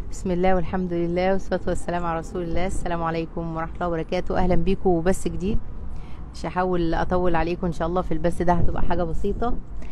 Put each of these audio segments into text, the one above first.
بسم الله والحمد لله والصلاة والسلام على رسول الله السلام عليكم ورحمة الله وبركاته أهلا بيكم وبث جديد مش هحاول أطول عليكم إن شاء الله في البث ده هتبقى حاجة بسيطة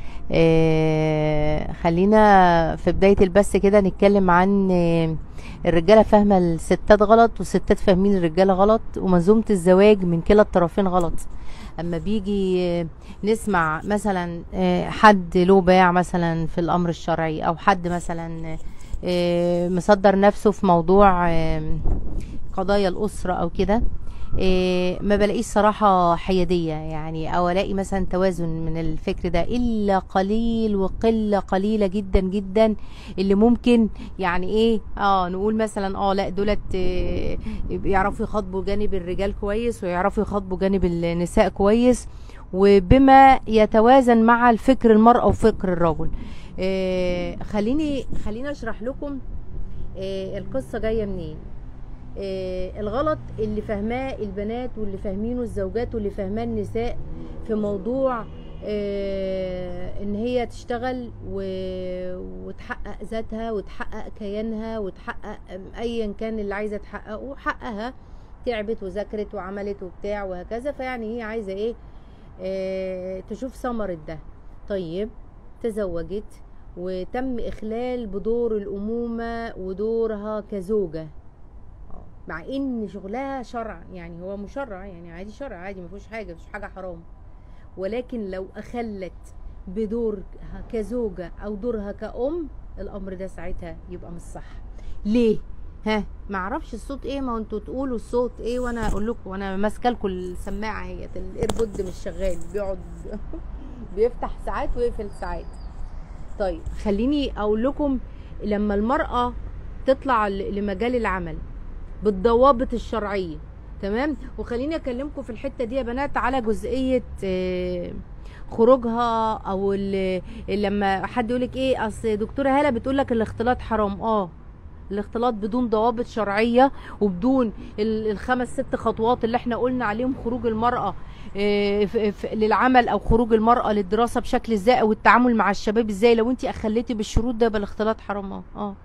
آه خلينا في بداية البث كده نتكلم عن آه الرجالة فاهمة الستات غلط والستات فاهمين الرجالة غلط ومنظومة الزواج من كلا الطرفين غلط اما بيجي آه، نسمع مثلا آه، حد له باع مثلا في الامر الشرعي او حد مثلا آه، مصدر نفسه في موضوع آه، قضايا الاسره او كده آه، ما بلاقيش صراحة حيادية يعني أو ألاقي مثلا توازن من الفكر ده إلا قليل وقلة قليلة جدا جدا اللي ممكن يعني إيه آه نقول مثلا آه لا دولت آه، يعرفوا يخاطبوا جانب الرجال كويس ويعرفوا يخاطبوا جانب النساء كويس وبما يتوازن مع الفكر المرأة وفكر الرجل آه، خليني خليني أشرح لكم آه، القصة جاية منين آه، الغلط اللي فاهماه البنات واللي فاهمينه الزوجات واللي فاهماه النساء في موضوع آه، ان هي تشتغل و- وتحقق ذاتها وتحقق كيانها وتحقق ايا كان اللي عايزه تحققه حقها تعبت وذاكرت وعملت وبتاع وهكذا فيعني هي عايزه ايه آه، تشوف ثمرة ده طيب تزوجت وتم اخلال بدور الامومه ودورها كزوجه آه، مع ان شغلها شرع يعني هو مشرع يعني عادي شرع عادي ما فيهوش حاجه مفيش حاجه حرام ولكن لو اخلت بدورها كزوجه او دورها كأم الامر ده ساعتها يبقى مش صح ليه ها ما اعرفش الصوت ايه ما انتوا تقولوا الصوت ايه وانا اقول لكم وانا ماسكه لكم السماعه اهي الايربود مش شغال بيقعد بيفتح ساعات ويقفل ساعات طيب خليني اقول لكم لما المراه تطلع ل- لمجال العمل بالضوابط الشرعيه تمام وخليني اكلمكم في الحته دي يا بنات على جزئيه آه، خروجها او ال- لما حد يقولك ايه اصل دكتوره هاله بتقول لك الاختلاط حرام اه الاختلاط بدون ضوابط شرعيه وبدون ال- الخمس ست خطوات اللي احنا قلنا عليهم خروج المراه آه، ف- ف- للعمل او خروج المراه للدراسه بشكل ازاي او التعامل مع الشباب ازاي لو انت اخليتي بالشروط ده يبقى الاختلاط حرام اه اه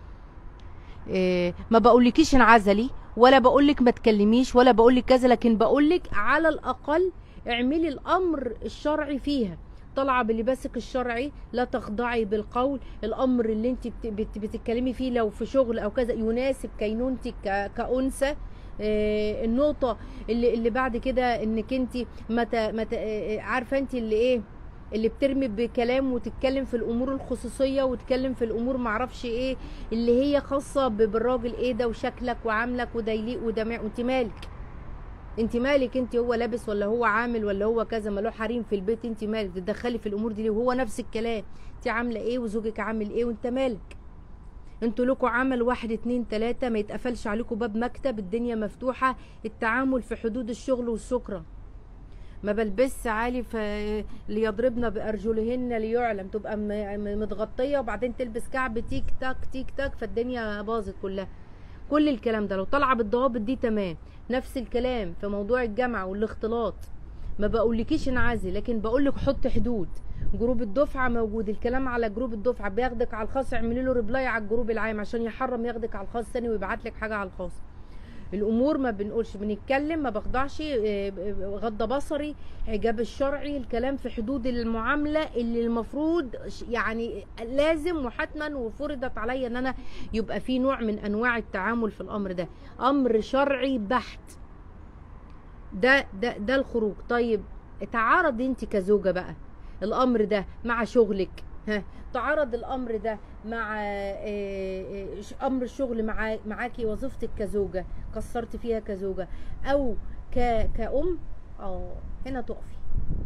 إيه، ما بقولكيش انعزلي ولا بقولك ما تكلميش ولا بقولك كذا لكن بقولك على الاقل اعملي الامر الشرعي فيها طالعه بلباسك الشرعي لا تخضعي بالقول الامر اللي انت بت- بت- بتتكلمي فيه لو في شغل او كذا يناسب كينونتك ك- كانثى إيه، النقطه اللي اللي بعد كده انك انت متى متى إيه، عارفه انت اللي ايه اللي بترمي بكلام وتتكلم في الامور الخصوصيه وتتكلم في الامور معرفش ايه اللي هي خاصه ب- بالراجل ايه ده وشكلك وعاملك وده يليق وده ما وانت مالك انت مالك انت هو لابس ولا هو عامل ولا هو كذا ما له حريم في البيت انت مالك تتدخلي في الامور دي ليه وهو نفس الكلام انت عامله ايه وزوجك عامل ايه وانت مالك انتوا لكم عمل واحد اتنين تلاتة ما يتقفلش عليكم باب مكتب الدنيا مفتوحة التعامل في حدود الشغل والشكرا ما بلبسش عالي ف ليضربن بارجلهن ليعلم تبقى م- م- متغطيه وبعدين تلبس كعب تيك تاك تيك تاك فالدنيا باظت كلها كل الكلام ده لو طالعه بالضوابط دي تمام نفس الكلام في موضوع الجامعه والاختلاط ما بقولكيش انعزي لكن بقولك حط حدود جروب الدفعه موجود الكلام على جروب الدفعه بياخدك على الخاص اعملي له ريبلاي على الجروب العام عشان يحرم ياخدك على الخاص ثاني ويبعت لك حاجه على الخاص الامور ما بنقولش بنتكلم ما بخضعش آه، غض بصري حجاب الشرعي الكلام في حدود المعامله اللي المفروض ش- يعني لازم وحتما وفرضت عليا ان انا يبقى في نوع من انواع التعامل في الامر ده امر شرعي بحت ده ده ده الخروج طيب تعارض انت كزوجه بقى الامر ده مع شغلك ها تعارض الامر ده مع آه، آه، ش- امر الشغل مع معاكي وظيفتك كزوجه قصرت فيها كزوجه او ك كأم اه هنا تقفي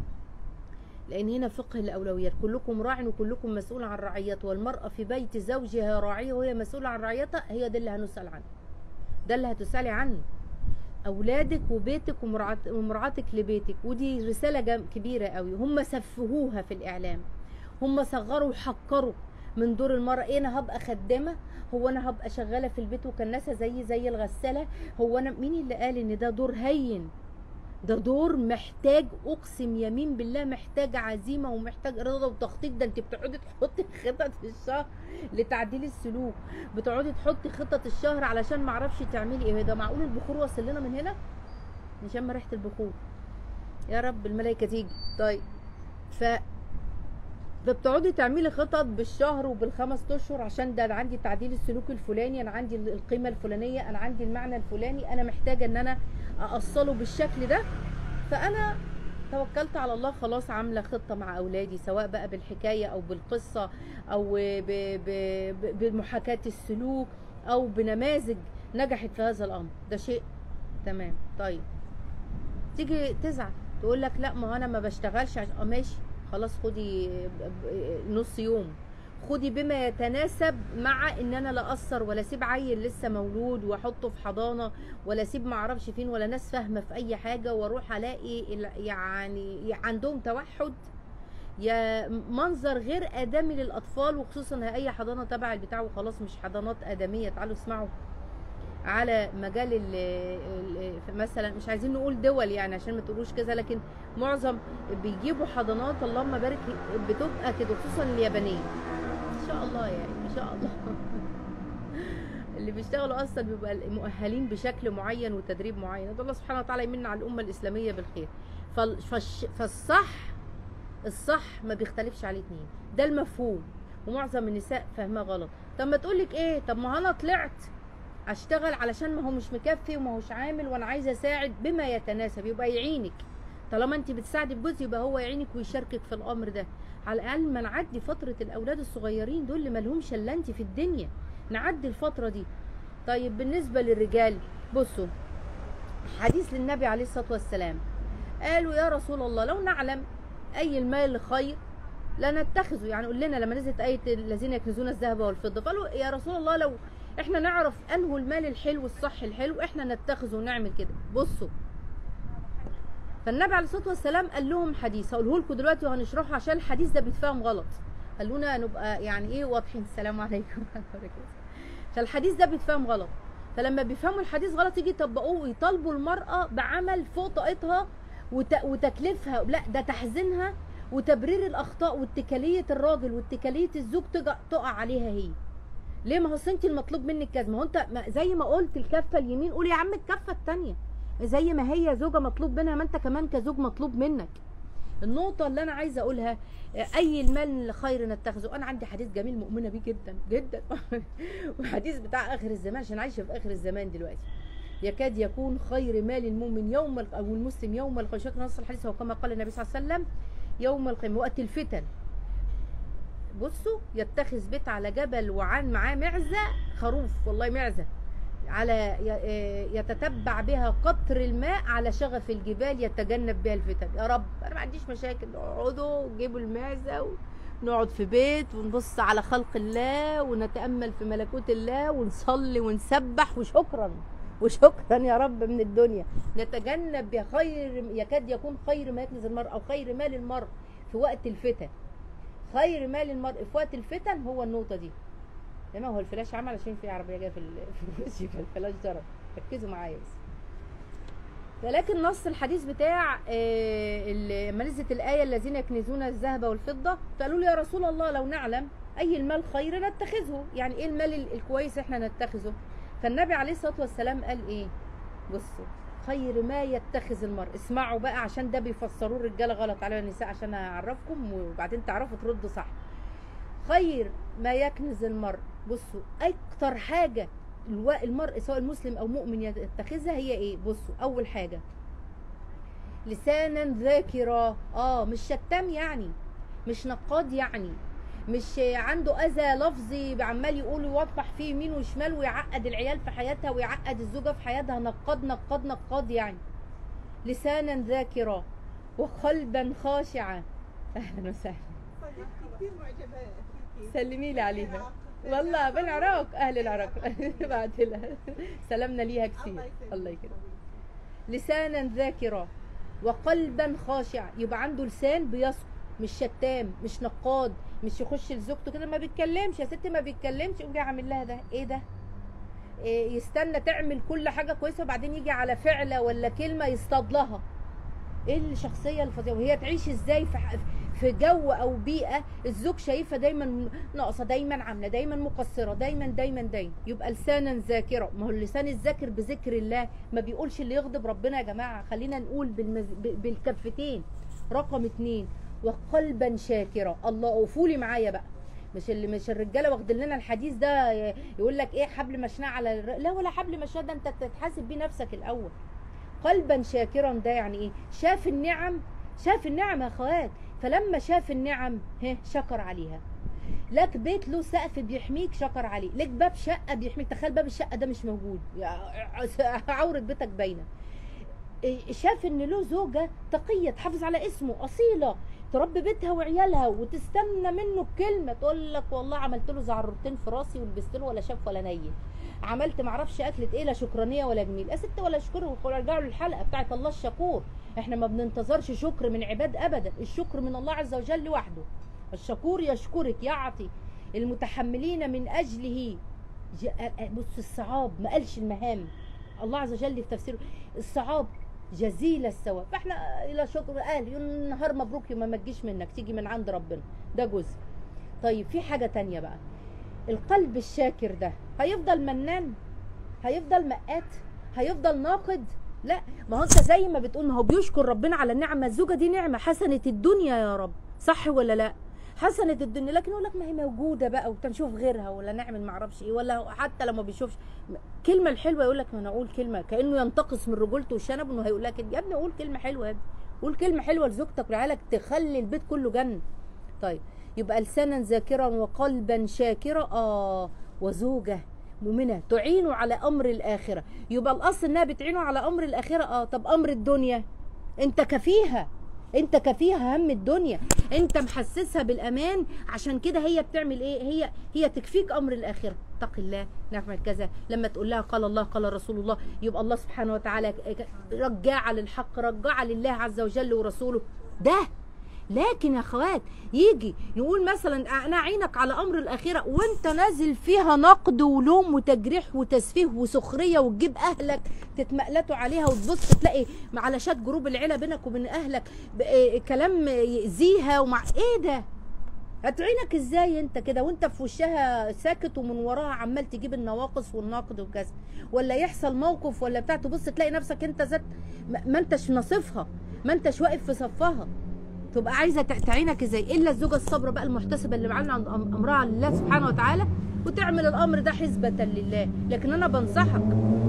لان هنا فقه الاولويات كلكم راع وكلكم مسؤول عن رعيته والمراه في بيت زوجها راعيه وهي مسؤوله عن رعيتها هي ده اللي هنسال عنه ده اللي هتسالي عنه اولادك وبيتك ومرعات- ومراعاتك لبيتك ودي رساله جم- كبيره قوي هم سفهوها في الاعلام هم صغروا وحقروا من دور المرأة ايه انا هبقى خدامة هو انا هبقى شغالة في البيت وكناسة زي زي الغسالة هو انا مين اللي قال ان ده دور هين ده دور محتاج اقسم يمين بالله محتاج عزيمه ومحتاج اراده وتخطيط ده انت بتقعدي تحطي خطط في الشهر لتعديل السلوك بتقعدي تحطي خطط الشهر علشان ما اعرفش تعملي ايه ده معقول البخور وصل لنا من هنا نشم ريحه البخور يا رب الملائكه تيجي طيب ف فبتقعدي تعملي خطط بالشهر وبالخمس اشهر عشان ده انا عندي تعديل السلوك الفلاني انا عندي القيمه الفلانيه انا عندي المعنى الفلاني انا محتاجه ان انا اصله بالشكل ده فانا توكلت على الله خلاص عامله خطه مع اولادي سواء بقى بالحكايه او بالقصه او ب- ب- ب- بمحاكاه السلوك او بنماذج نجحت في هذا الامر ده شيء تمام طيب تيجي تزعل تقول لك لا ما هو انا ما بشتغلش عش... اه ماشي خلاص خدي ب- ب- نص يوم خدي بما يتناسب مع ان انا لا اقصر ولا اسيب عيل لسه مولود واحطه في حضانه ولا اسيب ما اعرفش فين ولا ناس فاهمه في اي حاجه واروح الاقي ال- يعني عندهم توحد يا منظر غير ادمي للاطفال وخصوصا اي حضانه تبع البتاع وخلاص مش حضانات ادميه تعالوا اسمعوا على مجال ال ال مثلا مش عايزين نقول دول يعني عشان ما تقولوش كذا لكن معظم بيجيبوا حضانات اللهم بارك بتبقى كده خصوصا اليابانيه ان شاء الله يعني ما شاء الله اللي بيشتغلوا اصلا بيبقى مؤهلين بشكل معين وتدريب معين ده الله سبحانه وتعالى يمن على الامه الاسلاميه بالخير فال- فالش- فالصح الصح ما بيختلفش عليه اتنين ده المفهوم ومعظم النساء فاهماه غلط طب ما تقولك ايه طب ما انا طلعت اشتغل علشان ما هو مش مكفي وما هوش عامل وانا عايزه اساعد بما يتناسب يبقى يعينك طالما انت بتساعدي بجزء يبقى هو يعينك ويشاركك في الامر ده على الاقل ما نعدي فتره الاولاد الصغيرين دول اللي مالهمش الا انت في الدنيا نعدي الفتره دي طيب بالنسبه للرجال بصوا حديث للنبي عليه الصلاه والسلام قالوا يا رسول الله لو نعلم اي المال خير لنتخذه يعني قول لنا لما نزلت ايه الذين يكنزون الذهب والفضه قالوا يا رسول الله لو احنا نعرف انه المال الحلو الصح الحلو احنا نتخذه ونعمل كده بصوا فالنبي عليه الصلاه والسلام قال لهم حديث هقوله لكم دلوقتي وهنشرحه عشان الحديث ده بيتفهم غلط خلونا نبقى يعني ايه واضحين السلام عليكم فالحديث ده بيتفهم غلط فلما بيفهموا الحديث غلط يجي يطبقوه ويطالبوا المراه بعمل فوق طاقتها وت... وتكليفها لا ده تحزينها وتبرير الاخطاء واتكاليه الراجل واتكاليه الزوج تقع, تقع عليها هي ليه ما هو أصل انت المطلوب منك كذا ما هو انت ما- زي ما قلت الكفه اليمين قول يا عم الكفه الثانيه زي ما هي زوجه مطلوب منها ما انت كمان كزوج مطلوب منك النقطة اللي أنا عايزة أقولها أي المال خير نتخذه أنا عندي حديث جميل مؤمنة بيه جدا جدا وحديث بتاع آخر الزمان عشان عايشة في آخر الزمان دلوقتي يكاد يكون خير مال المؤمن يوم الق- أو المسلم يوم القيامة شكل نص الحديث هو كما قال النبي صلى الله عليه وسلم يوم القيامة وقت الفتن بصوا يتخذ بيت على جبل وعن معاه معزة خروف والله معزة على ي- آه، يتتبع بها قطر الماء على شغف الجبال يتجنب بها الفتن يا رب انا ما عنديش مشاكل اقعدوا جيبوا المعزة ونقعد في بيت ونبص على خلق الله ونتأمل في ملكوت الله ونصلي ونسبح وشكرا وشكرا يا رب من الدنيا نتجنب بخير يكاد يكون خير ما يكنز المرء او خير مال المرء في وقت الفتن خير مال المرء في وقت الفتن هو النقطه دي تمام هو الفلاش عمل عشان في عربيه جايه في ال- في الوش فالفلاش ضرب ركزوا معايا بس ولكن نص الحديث بتاع آه، ال- لما نزلت الايه الذين يكنزون الذهب والفضه فقالوا له يا رسول الله لو نعلم اي المال خير نتخذه يعني ايه المال ال- الكويس احنا نتخذه فالنبي عليه الصلاه والسلام قال ايه بصوا خير ما يتخذ المرء اسمعوا بقى عشان ده بيفسروه الرجاله غلط على النساء عشان اعرفكم وبعدين تعرفوا تردوا صح خير ما يكنز المرء بصوا اكتر حاجه الو- المرء سواء المسلم او مؤمن يتخذها هي ايه بصوا اول حاجه لسانا ذاكرا اه مش شتام يعني مش نقاد يعني مش عنده اذى لفظي عمال يقول ويوضح فيه يمين وشمال ويعقد العيال في حياتها ويعقد الزوجه في حياتها نقاد نقاد نقاد يعني لسانا ذاكرا وقلبا خاشعا اهلا وسهلا صديقتي كثير معجبة فيكي سلمي لي عليها العراق. والله بالعراق اهل العراق بعت لها سلامنا ليها الله كثير يسلمك الله يكرمك حبيبتي. لسانا ذاكرا وقلبا خاشعا يبقى عنده لسان بيسكت مش شتام مش نقاد مش يخش لزوجته كده ما بيتكلمش يا ستي ما بيتكلمش يقوم جاي عامل لها ده ايه ده إيه يستنى تعمل كل حاجه كويسه وبعدين يجي على فعله ولا كلمه يصطاد لها ايه الشخصيه الفظيعه وهي تعيش ازاي في ح- في جو او بيئه الزوج شايفها دايما ناقصه دايما عامله دايما مقصره دايما دايما دايما يبقى لسانا ذاكرا ما هو اللسان الذاكر بذكر الله ما بيقولش اللي يغضب ربنا يا جماعه خلينا نقول بالمز... ب- بالكفتين رقم اتنين وقلبا شاكرا الله وفولي معايا بقى مش اللي مش الرجاله واخدين لنا الحديث ده يقول لك ايه حبل مشناه على الر... لا ولا حبل مشناه ده انت تتحاسب بيه نفسك الاول قلبا شاكرا ده يعني ايه شاف النعم شاف النعم يا اخوات فلما شاف النعم ها شكر عليها لك بيت له سقف بيحميك شكر عليه لك باب شقه بيحميك تخيل باب الشقه ده مش موجود يا- عوره بيتك باينه إيه، شاف ان له زوجه تقيه تحافظ على اسمه اصيله تربي بيتها وعيالها وتستنى منه بكلمه تقول لك والله عملت له زعرتين في راسي ولبست له ولا شاف ولا نيل عملت معرفش اكله ايه لا شكرانيه ولا جميل يا ست ولا شكر ارجعوا للحلقه بتاعت الله الشكور احنا ما بننتظرش شكر من عباد ابدا الشكر من الله عز وجل لوحده الشكور يشكرك يعطي المتحملين من اجله ج- بص الصعاب ما قالش المهام الله عز وجل في تفسيره الصعاب جزيل الثواب فاحنا الى شكر قال يقول النهار مبروك ما ما تجيش منك تيجي من عند ربنا ده جزء طيب في حاجه تانية بقى القلب الشاكر ده هيفضل منان هيفضل مقات هيفضل ناقد لا ما هو انت زي ما بتقول ما هو بيشكر ربنا على النعمه الزوجه دي نعمه حسنه الدنيا يا رب صح ولا لا حسنة الدنيا لكن يقول لك ما هي موجوده بقى وتنشوف غيرها ولا نعمل ما اعرفش ايه ولا حتى لما بيشوفش كلمه الحلوه يقول لك ما انا اقول كلمه كانه ينتقص من رجولته وشنب انه هيقول لك يا ابني قول كلمه حلوه يا ابني قول كلمه حلوه لزوجتك ولعيالك تخلي البيت كله جنه طيب يبقى لسانا ذاكرا وقلبا شاكرا اه وزوجه مؤمنه تعينه على امر الاخره يبقى الاصل انها بتعينه على امر الاخره اه طب امر الدنيا انت كفيها انت كفيها هم الدنيا انت محسسها بالامان عشان كده هي بتعمل ايه هي هي تكفيك امر الاخره اتق الله نعمل كذا لما تقول لها قال الله قال رسول الله يبقى الله سبحانه وتعالى رجاعه للحق رجاعه لله عز وجل ورسوله ده لكن يا اخوات يجي نقول مثلا انا اعينك على امر الاخره وانت نازل فيها نقد ولوم وتجريح وتسفيه وسخريه وتجيب اهلك تتمقلتوا عليها وتبص تلاقي على شات جروب العيله بينك وبين اهلك ب- إيه كلام يأذيها ومع ايه ده هتعينك ازاي انت كده وانت في وشها ساكت ومن وراها عمال تجيب النواقص والنقد وكذا ولا يحصل موقف ولا بتاع تبص تلاقي نفسك انت ذات ما ما انتش نصيفها ما انتش واقف في صفها تبقى عايزه تع- تعينك ازاي الا الزوجه الصابره بقى المحتسبه اللي معلنه عند أم- امرها لله سبحانه وتعالى وتعمل الامر ده حسبه لله لكن انا بنصحك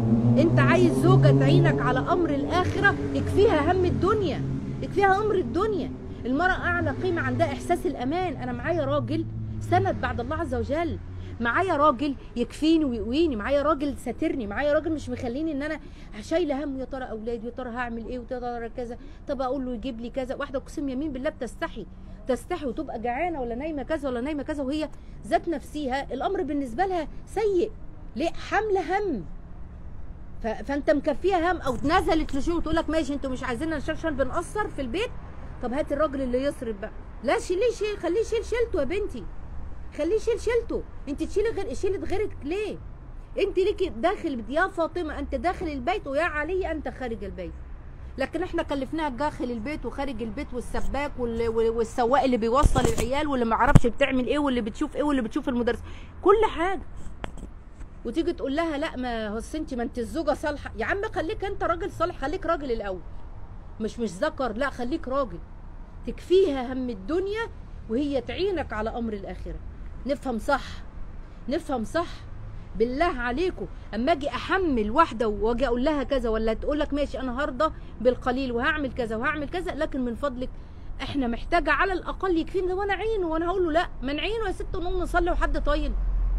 انت عايز زوجه تعينك على امر الاخره يكفيها هم الدنيا يكفيها امر الدنيا المراه اعلى قيمه عندها احساس الامان انا معايا راجل سند بعد الله عز وجل معايا راجل يكفيني ويقويني معايا راجل ساترني معايا راجل مش مخليني ان انا شايله هم يا ترى اولادي يا ترى هعمل ايه ويا ترى كذا طب اقول له يجيب لي كذا واحده اقسم يمين بالله بتستحي تستحي وتبقى جعانه ولا نايمه كذا ولا نايمه كذا وهي ذات نفسها الامر بالنسبه لها سيء ليه حامله هم ف... فانت مكفيها هم او نزلت لشغل وتقول لك ماشي انتوا مش عايزيننا نشتغل عشان بنقصر في البيت طب هات الراجل اللي يصرف بقى لا شيليه شيل خليه يشيل شيلته يا بنتي خليه يشيل شيلته انت تشيلي غير شيلة غيرك ليه انت ليكي داخل يا فاطمه انت داخل البيت ويا علي انت خارج البيت لكن احنا كلفناها داخل البيت وخارج البيت والسباك وال- وال- والسواق اللي بيوصل العيال واللي ما اعرفش بتعمل ايه واللي بتشوف ايه واللي بتشوف المدرس كل حاجه وتيجي تقول لها لا ما هو أصل انت ما انت الزوجه صالحه يا عم خليك انت راجل صالح خليك راجل الاول مش مش ذكر لا خليك راجل تكفيها هم الدنيا وهي تعينك على امر الاخره نفهم صح نفهم صح بالله عليكم اما اجي احمل واحده واجي اقول لها كذا ولا تقول لك ماشي انا هرضى بالقليل وهعمل كذا وهعمل كذا لكن من فضلك احنا محتاجه على الاقل يكفيني وانا عينه وانا هقول له لا ما نعينه يا ست ونقوم نصلي وحد طايل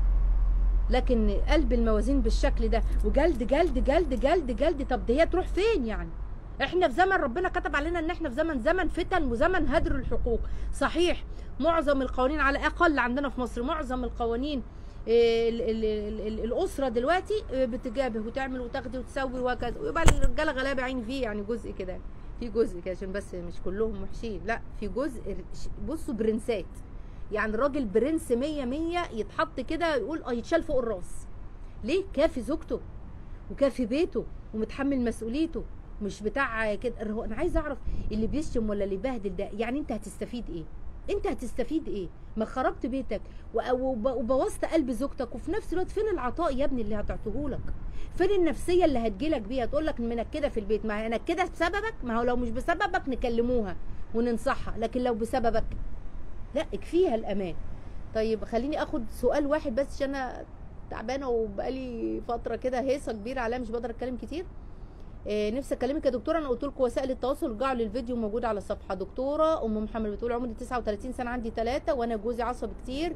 لكن قلب الموازين بالشكل ده وجلد جلد جلد جلد جلد طب دي هي تروح فين يعني احنا في زمن ربنا كتب علينا ان احنا في زمن زمن فتن وزمن هدر الحقوق صحيح معظم القوانين على الاقل عندنا في مصر معظم القوانين إيه، ال- ال- ال- ال- الاسره دلوقتي إيه، بتجابه وتعمل وتاخدي وتسوي وكذا ويبقى الرجاله غلابه عين فيه يعني جزء كده في جزء كده عشان بس مش كلهم وحشين لا في جزء بصوا برنسات يعني الراجل برنس مية مية يتحط كده يقول اه يتشال فوق الراس ليه كافي زوجته وكافي بيته ومتحمل مسؤوليته مش بتاع كده هو انا عايزه اعرف اللي بيشتم ولا اللي بيبهدل ده يعني انت هتستفيد ايه انت هتستفيد ايه ما خربت بيتك و- وب- وبوظت قلب زوجتك وفي نفس الوقت فين العطاء يا ابني اللي هتعطيهولك فين النفسيه اللي هتجيلك بيها تقول لك منكده في البيت ما هي منكده بسببك ما هو لو مش بسببك نكلموها وننصحها لكن لو بسببك لا اكفيها الامان طيب خليني اخد سؤال واحد بس عشان انا تعبانه وبقالي فتره كده هيصه كبيره عليا مش بقدر اتكلم كتير إيه نفسي اكلمك يا دكتوره انا قلت لكم وسائل التواصل ارجعوا للفيديو موجود على الصفحه دكتوره ام محمد بتقول عمري 39 سنه عندي ثلاثه وانا جوزي عصبي كتير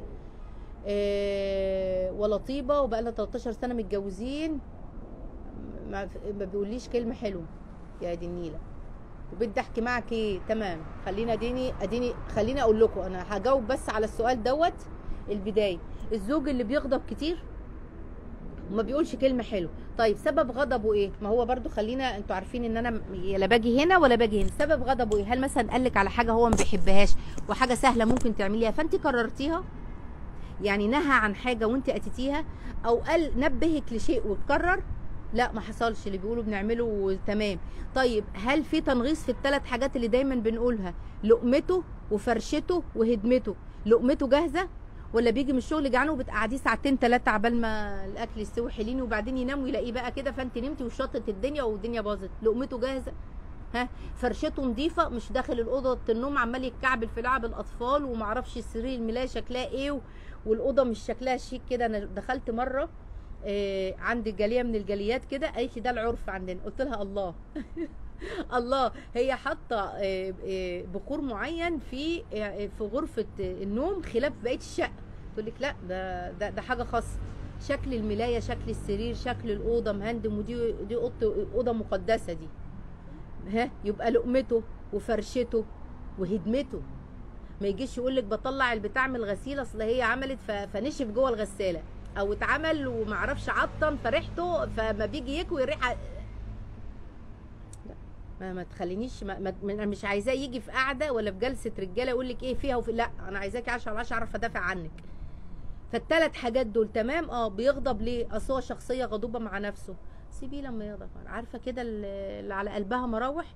إيه ولطيبه وبقى لنا 13 سنه متجوزين ما, ما بيقوليش كلمه حلوه يا دي النيله وبدي احكي معك ايه تمام خلينا اديني اديني خليني اقول لكم انا هجاوب بس على السؤال دوت البدايه الزوج اللي بيغضب كتير وما بيقولش كلمه حلوه طيب سبب غضبه ايه ما هو برضو خلينا انتوا عارفين ان انا لا باجي هنا ولا باجي هنا سبب غضبه ايه هل مثلا قال لك على حاجه هو ما بيحبهاش وحاجه سهله ممكن تعمليها فانت قررتيها يعني نهى عن حاجه وانت اتيتيها او قال نبهك لشيء واتكرر لا ما حصلش اللي بيقولوا بنعمله تمام طيب هل في تنغيص في الثلاث حاجات اللي دايما بنقولها لقمته وفرشته وهدمته لقمته جاهزه ولا بيجي من الشغل جعان وبتقعديه ساعتين ثلاثه عبال ما الاكل يستوي حلين وبعدين ينام ويلاقيه بقى كده فانت نمتي وشطت الدنيا والدنيا باظت لقمته جاهزه ها فرشته نظيفه مش داخل الاوضه النوم عمال يتكعبل في لعب الاطفال ومعرفش السرير الملايه شكلها ايه و- والاوضه مش شكلها شيك كده انا دخلت مره آه، عند جاليه من الجاليات كده قالت لي ده العرف عندنا قلت لها الله الله هي حاطه آه، آه، بخور معين في آه، في غرفه النوم خلاف بقيه الشقه تقول لك لا ده ده, ده حاجه خاصه شكل الملايه شكل السرير شكل الاوضه مهندم ودي دي اوضه اوضه مقدسه دي ها يبقى لقمته وفرشته وهدمته ما يجيش يقول لك بطلع البتاع من الغسيل اصل هي عملت ف- فنشف جوه الغساله او اتعمل ومعرفش عطن فريحته فما بيجي يكوي الريحه لا ما, ما تخلينيش ما, ما ما- انا مش عايزاه يجي في قعده ولا في جلسه رجاله يقول لك ايه فيها وفي لا انا عايزاكي 10 على 10 اعرف ادافع عنك فالثلاث حاجات دول تمام اه بيغضب ليه اصل هو شخصيه غضوبه مع نفسه سيبيه لما يغضب عارفه كده اللي اللي على قلبها مراوح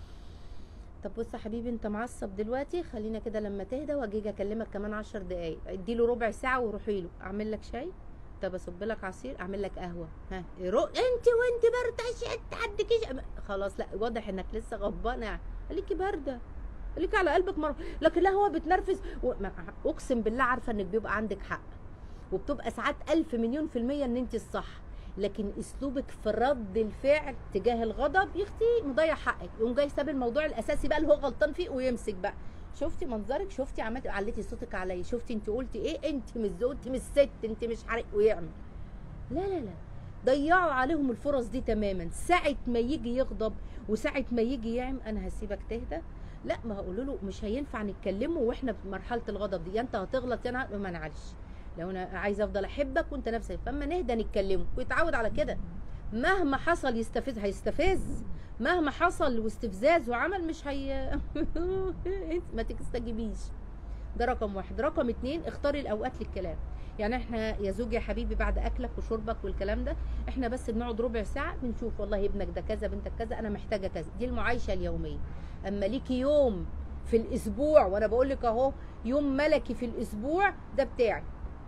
طب بص يا حبيبي انت معصب دلوقتي خلينا كده لما تهدى واجي اكلمك كمان عشر دقايق اديله ربع ساعه وروحي له اعمل لك شاي طب اصب لك عصير اعمل لك قهوه ها رو... انت وانت بارده انت عندكيش خلاص لا واضح انك لسه غضبانه خليكي بارده خليكي على قلبك مره لكن لا هو بتنرفز و... ما- اقسم بالله عارفه انك بيبقى عندك حق وبتبقى ساعات ألف مليون في المية ان انت الصح لكن اسلوبك في رد الفعل تجاه الغضب يختي مضيع حقك يقوم جاي ساب الموضوع الاساسي بقى اللي هو غلطان فيه ويمسك بقى شفتي منظرك شفتي عملتي عليتي صوتك عليا شفتي انت قلتي ايه انت مش زوج انت مش ست انت مش عارف ويعمل لا لا لا ضيعوا عليهم الفرص دي تماما ساعة ما يجي يغضب وساعة ما يجي يعمل انا هسيبك تهدى لا ما هقول له مش هينفع نتكلموا واحنا في مرحلة الغضب دي يا انت هتغلط يا انا ما معلش لو انا عايزه افضل احبك وانت نفسك فاما نهدى نتكلموا ويتعود على كده مهما حصل يستفز هيستفز مهما حصل واستفزاز وعمل مش هي انت ما تستجيبيش ده رقم واحد رقم اتنين اختاري الاوقات للكلام يعني احنا يا زوجي يا حبيبي بعد اكلك وشربك والكلام ده احنا بس بنقعد ربع ساعه بنشوف والله ابنك ده كذا بنتك كذا انا محتاجه كذا دي المعايشه اليوميه اما ليكي يوم في الاسبوع وانا بقول لك اهو يوم ملكي في الاسبوع ده بتاعي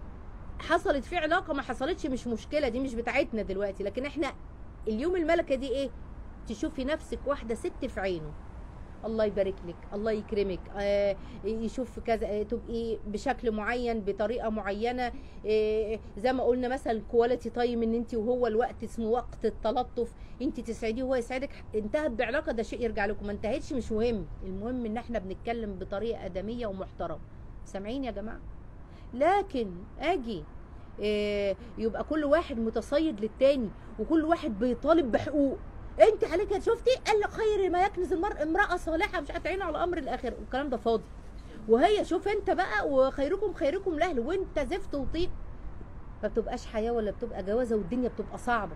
حصلت فيه علاقه ما حصلتش مش مشكله دي مش بتاعتنا دلوقتي لكن احنا اليوم الملكه دي ايه تشوفي نفسك واحده ست في عينه الله يبارك لك الله يكرمك آه يشوف كذا آه تبقي بشكل معين بطريقه معينه آه زي ما قلنا مثلا كواليتي تايم ان انت وهو الوقت اسمه وقت التلطف انت تسعديه وهو يسعدك انتهت بعلاقه ده شيء يرجع لكم ما انتهتش مش مهم المهم ان احنا بنتكلم بطريقه ادميه ومحترمه سامعين يا جماعه لكن اجي إيه يبقى كل واحد متصيد للتاني وكل واحد بيطالب بحقوق انت عليك شفتي قال لك خير ما يكنز المرء امراه صالحه مش هتعين على امر الاخر والكلام ده فاضي وهي شوف انت بقى وخيركم خيركم لاهل وانت زفت وطيب ما بتبقاش حياه ولا بتبقى جوازه والدنيا بتبقى صعبه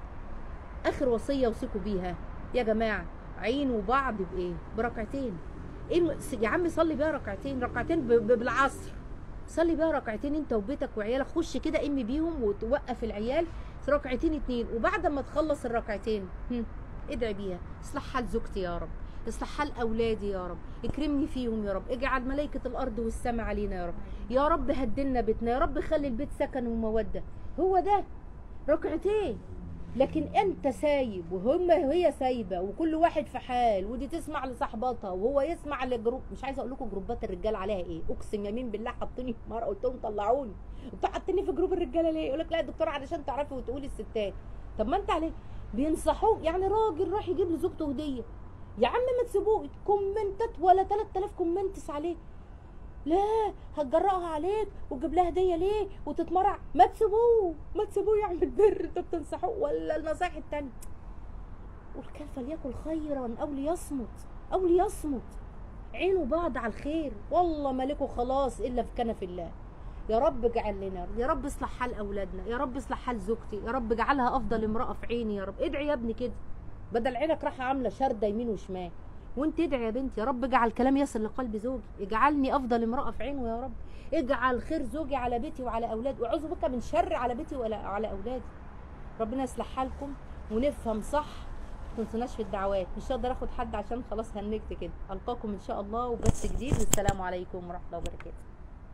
اخر وصيه اوصيكم بيها يا جماعه عينوا بعض بايه بركعتين ايه الم... يا عم صلي بيها ركعتين ركعتين ب... ب... بالعصر صلي بيها ركعتين انت وبيتك وعيالك خش كده ام بيهم وتوقف العيال في ركعتين اتنين وبعد ما تخلص الركعتين هم، ادعي بيها اصلح حال زوجتي يا رب اصلح حال اولادي يا رب اكرمني فيهم يا رب اجعل ملائكه الارض والسماء علينا يا رب يا رب هدلنا بيتنا يا رب خلي البيت سكن وموده هو ده ركعتين لكن انت سايب وهم هي سايبه وكل واحد في حال ودي تسمع لصاحباتها وهو يسمع لجروب مش عايزه اقول لكم جروبات الرجال عليها ايه اقسم يمين بالله حطوني في مره قلت لهم طلعوني انتوا حاطيني في جروب الرجاله ليه يقول لك لا يا دكتوره علشان تعرفي وتقولي الستات طب ما انت عليه بينصحوه يعني راجل راح يجيب لزوجته هديه يا عم ما تسيبوه كومنتات ولا 3000 كومنتس عليه لا هتجرأها عليك وتجيب لها هديه ليه وتتمرع ما تسيبوه ما تسيبوه يعمل بر انتوا بتنصحوه ولا النصائح التانية والكل فليكن خيرا او ليصمت او ليصمت عينوا بعض على الخير والله مالكوا خلاص الا في كنف الله يا رب اجعل لنا يا رب اصلح حال اولادنا يا رب اصلح حال زوجتي يا رب اجعلها افضل امراه في عيني يا رب ادعي يا ابني كده بدل عينك رايحه عامله شرده يمين وشمال وانت ادعي يا بنتي يا رب اجعل كلام يصل لقلب زوجي اجعلني افضل امراه في عينه يا رب اجعل خير زوجي على بيتي وعلى اولادي واعوذ بك من شر على بيتي وعلى على اولادي ربنا يصلح حالكم ونفهم صح ما تنسوناش في الدعوات مش هقدر اخد حد عشان خلاص هنكت كده القاكم ان شاء الله وبث جديد والسلام عليكم ورحمه الله وبركاته